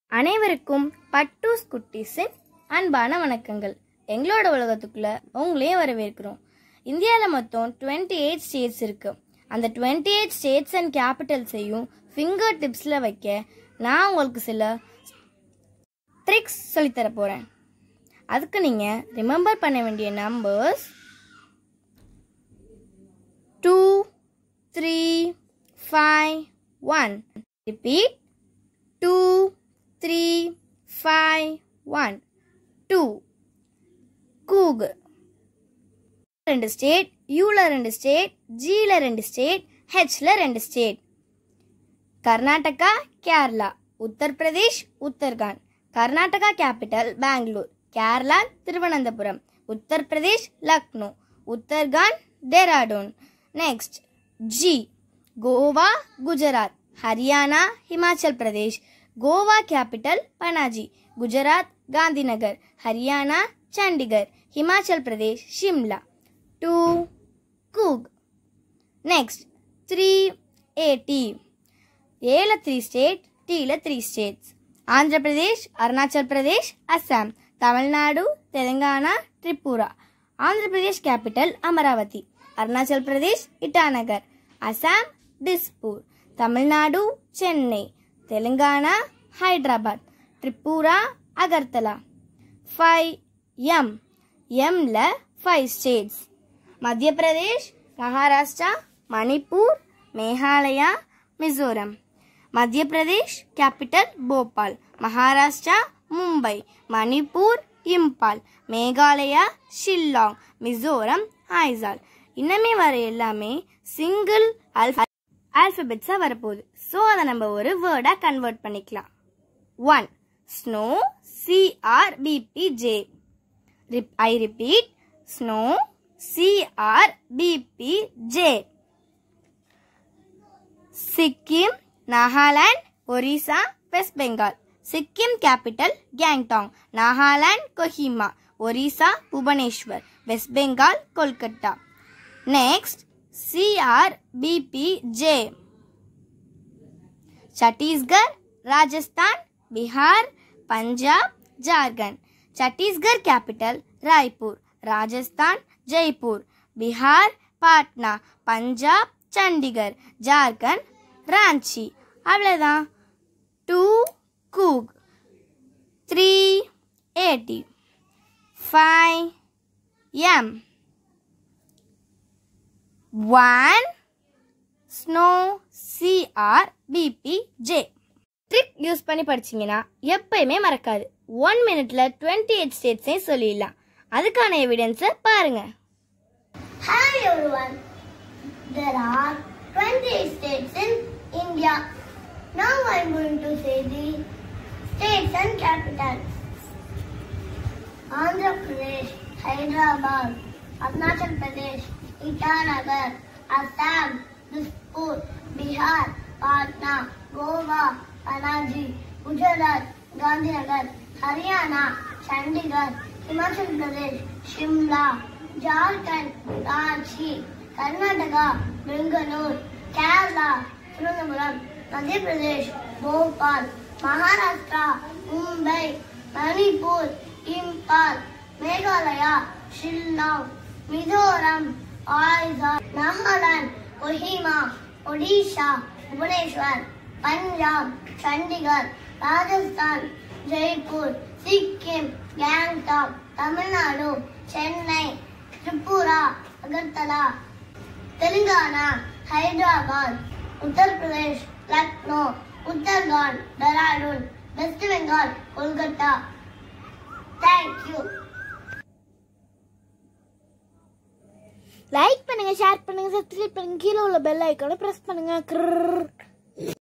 அனைவருக்கும் பட்டூஸ் குட்டீஸின் அன்பான வணக்கங்கள் எங்களோட உலகத்துக்குள்ள உங்களையும் வரவேற்கிறோம் இந்தியாவில் மொத்தம் டுவெண்ட்டி எயிட் ஸ்டேட்ஸ் இருக்கு அந்த டுவெண்ட்டி எயிட் ஸ்டேட்ஸ் அண்ட் கேபிட்டல்ஸையும் ஃபிங்கர் டிப்ஸில் வைக்க நான் உங்களுக்கு சில ட்ரிக்ஸ் சொல்லித்தர போகிறேன் அதுக்கு நீங்கள் ரிமெம்பர் பண்ண வேண்டிய numbers two three five one repeat two three five one two கூக் ரெண்டு ஸ்டேட் யூல ரெண்டு ஸ்டேட் ஜியில் ரெண்டு ஸ்டேட் ஹெச்ல ரெண்டு state Karnataka Kerala Uttar Pradesh Uttarakhand Karnataka capital Bangalore Kerala Thiruvananthapuram Uttar Pradesh Lucknow Uttarakhand Dehradun next G Goa Gujarat Haryana Himachal Pradesh Goa capital Panaji Gujarat Gandhinagar Haryana Chandigarh Himachal Pradesh Shimla two கூக் நெக்ஸ்ட் த்ரீ ஏடி ஏல த்ரீ ஸ்டேட் டீல three states Andhra Pradesh Arunachal Pradesh Assam Tamil Nadu Telangana Tripura Andhra Pradesh capital Amaravati Arunachal Pradesh Itanagar Assam Dispur Tamil Nadu Chennai Telangana Hyderabad Tripura Agartala five M எம்ல five states Madhya Pradesh Maharashtra Manipur Meghalaya Mizoram Madhya Pradesh capital Bhopal Maharashtra Mumbai Manipur Imphal Meghalaya Shillong Mizoram Aizawl இன்னமே வர எல்லாமே சிங்கிள் அல்ஃபா ஆல்ஃபபெட்ஸாக வரப்போகுது ஸோ அதை நம்ம ஒரு வேர்டாக கன்வெர்ட் பண்ணிக்கலாம் one snow CRPBJ I repeat snow CRPBJ Sikkim Nagaland Orissa west Bengal Sikkim capital Gangtok Nagaland Kohima Orissa Bhubaneswar west Bengal Kolkata next CRPBJ Chhattisgarh Rajasthan Bihar Punjab Jharkhand Chhattisgarh capital Raipur Rajasthan Jaipur Bihar Patna Punjab Chandigarh Jharkhand Ranchi அவ்வளோதான் டூ கூக் three AT five M one snow CR PB J trick use பண்ணி படிச்சீங்கன்னா எப்பயுமே மறக்காது ஒன் மினிட்ல டுவெண்ட்டி எயிட் ஸ்டேட்ஸையும் சொல்லிடலாம் அதுக்கான எவிடன்ஸை பாருங்க Hi everyone. There are 28 states in India. Now I'm going to say the states and capitals. Andhra Pradesh, Hyderabad, Arunachal Pradesh, Itanagar, Assam, Dispur, Bihar, Patna, Goa, Panaji, Gujarat, Gandhinagar, Haryana, Chandigarh, Himachal Pradesh, Shimla, Jharkhand, Ranchi, Karnataka, Bangalore, Kerala, Thiruvananthapuram, Madhya Pradesh, Bhopal, Maharashtra, Mumbai, Manipur, Impal, Meghalaya, Shillong, Mizoram, Aizawl, Nagaland, Kohima, Odisha, Bhubaneswar, Punjab, Chandigarh, Rajasthan, Jaipur, Sikkim, Gangtok, Tamil Nadu, Chennai, Tripura, Agartala, Telangana, Hyderabad, Uttar Pradesh, Lucknow, Uttarakhand, Dehradun, West Bengal, Kolkata. Thank you. Like பண்ணுங்க share பண்ணுங்க subscribe பண்ணுங்க கீழே உள்ள bell ஐக்கானை press பண்ணுங்க கிரர்